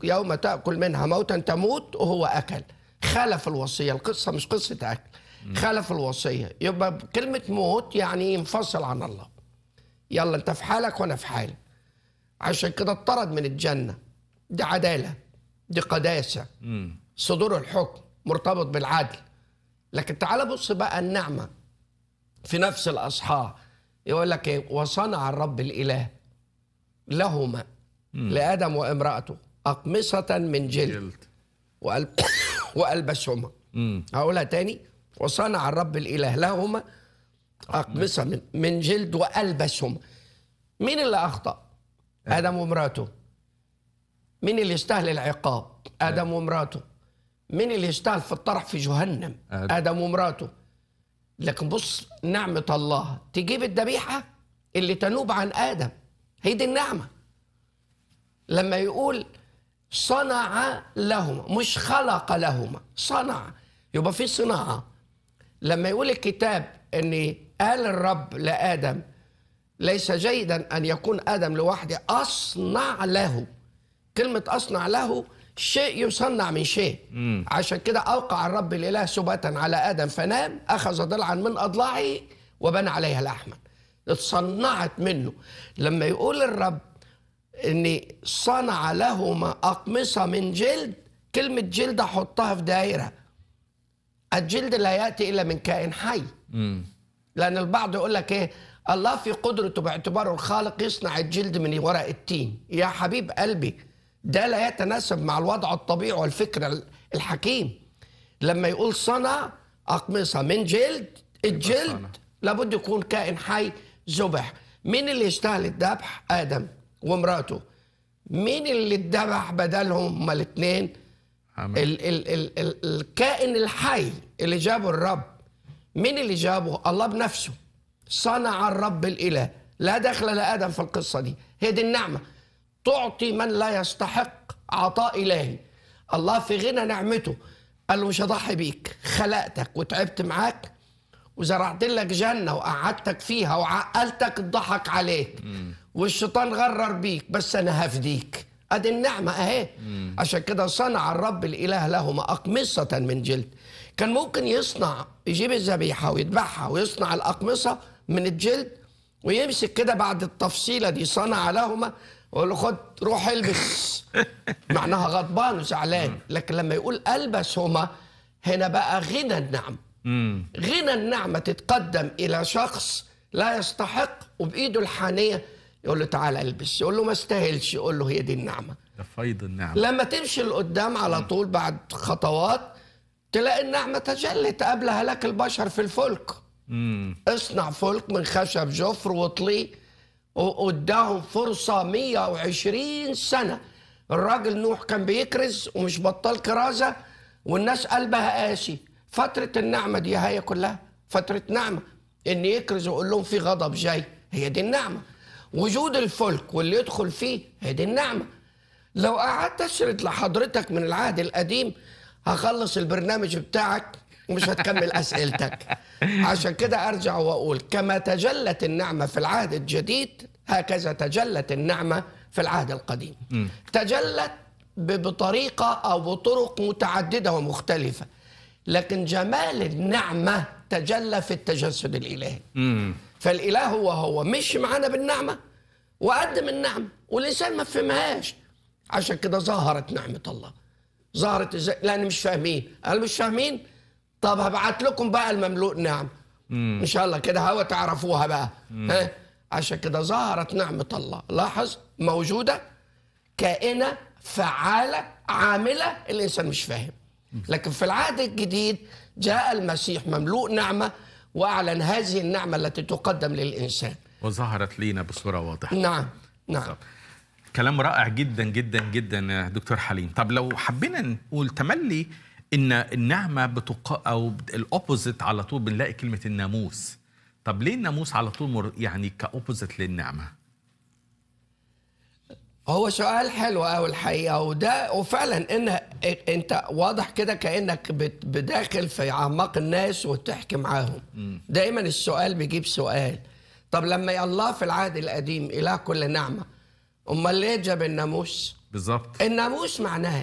يوم تاكل منها موتا تموت وهو اكل خالف الوصيه القصه مش قصه اكل خالف الوصيه يبقى كلمه موت يعني ينفصل عن الله يلا انت في حالك وانا في حالي عشان كده اطرد من الجنه دي عداله دي قداسه مم. صدور الحكم مرتبط بالعدل لكن تعال بص بقى النعمة في نفس الأصحاح يقول لك إيه وصنع الرب الإله لهما لآدم وامرأته أقمصة من جلد جلد وأل... وألبسهما مم. هقولها تاني وصنع الرب الإله لهما أقمصة من, من جلد وألبسهما مين اللي أخطأ؟ آدم وامرأته مين اللي يستاهل العقاب؟ آدم وامرأته مين اللي يستاهل في الطرح في جهنم؟ آدم. آدم وامرأته لكن بص نعمة الله تجيب الذبيحة اللي تنوب عن آدم هي دي النعمة لما يقول صنع لهما مش خلق لهما صنع يبقى في صناعة لما يقول الكتاب ان قال الرب لآدم ليس جيدا أن يكون آدم لوحده أصنع له كلمة أصنع له شيء يصنع من شيء مم. عشان كده أوقع الرب الإله سباتا على آدم فنام أخذ ضلعا من أضلاعه وبنى عليها لحما اتصنعت منه لما يقول الرب ان صنع لهما اقمصه من جلد كلمه جلد احطها في دائره الجلد لا ياتي الا من كائن حي مم. لان البعض يقول لك ايه الله في قدرته باعتباره الخالق يصنع الجلد من ورق التين يا حبيب قلبي ده لا يتناسب مع الوضع الطبيعي والفكر الحكيم لما يقول صنع اقمصه من جلد صنع. الجلد لابد يكون كائن حي ذبح مين اللي يستاهل الذبح ادم ومراته مين اللي اتذبح بدلهم هما الاثنين عمل. ال ال ال ال الكائن الحي اللي جابه الرب مين اللي جابه الله بنفسه صنع الرب الاله لا دخل لادم في القصه دي هي دي النعمه تعطي من لا يستحق عطاء الهي الله في غنى نعمته قال له مش هضحي بيك خلقتك وتعبت معاك وزرعت لك جنه وقعدتك فيها وعقلتك الضحك عليك والشيطان غرر بيك بس انا هفديك ادي النعمه اهي عشان كده صنع الرب الاله لهما اقمصه من جلد كان ممكن يصنع يجيب الذبيحه ويذبحها ويصنع الاقمصه من الجلد ويمسك كده بعد التفصيله دي صنع لهما ويقول له خد روح البس معناها غضبان وزعلان لكن لما يقول البسهما هنا بقى غنى النعم مم. غنى النعمة تتقدم إلى شخص لا يستحق وبإيده الحانية يقول له تعالى البس يقول له ما استاهلش يقول له هي دي النعمة ده فيض النعم لما تمشي لقدام على طول بعد خطوات تلاقي النعمة تجلت قبل هلاك البشر في الفلك مم. اصنع فلك من خشب جفر وطلي واداهم فرصة 120 سنة الراجل نوح كان بيكرز ومش بطال كرازة والناس قلبها قاسي فترة النعمة دي هي كلها فترة نعمة ان يكرز ويقول لهم في غضب جاي هي دي النعمة وجود الفلك واللي يدخل فيه هي دي النعمة لو قعدت اشرد لحضرتك من العهد القديم هخلص البرنامج بتاعك ومش هتكمل اسئلتك عشان كده ارجع واقول كما تجلت النعمه في العهد الجديد هكذا تجلت النعمه في العهد القديم تجلت ب- بطريقه او بطرق متعدده ومختلفه لكن جمال النعمه تجلى في التجسد الالهي مم. فالاله هو هو مش معانا بالنعمه وقدم النعمه والانسان ما فهمهاش عشان كده ظهرت نعمه الله ظهرت ازاي لان مش فاهمين قالوا مش فاهمين طب هبعت لكم بقى المملوء نعم ان شاء الله كده هوا تعرفوها بقى ها عشان كده ظهرت نعمه الله لاحظ موجوده كائنه فعاله عامله الانسان مش فاهم لكن في العهد الجديد جاء المسيح مملوء نعمه واعلن هذه النعمه التي تقدم للانسان وظهرت لينا بصورة واضحة نعم نعم كلام رائع جدا جدا جدا يا دكتور حليم طب لو حبينا نقول تملي ان النعمه بتق... او الاوبوزيت على طول بنلاقي كلمه الناموس طب ليه الناموس على طول مر... يعني كاوبوزيت للنعمه هو سؤال حلو قوي الحقيقه وده وفعلا ان انت واضح كده كانك بت- بداخل في اعماق الناس وتحكي معاهم دايما السؤال بيجيب سؤال طب لما الله في العهد القديم اله كل نعمه امال ليه جاب الناموس بالظبط الناموس معناه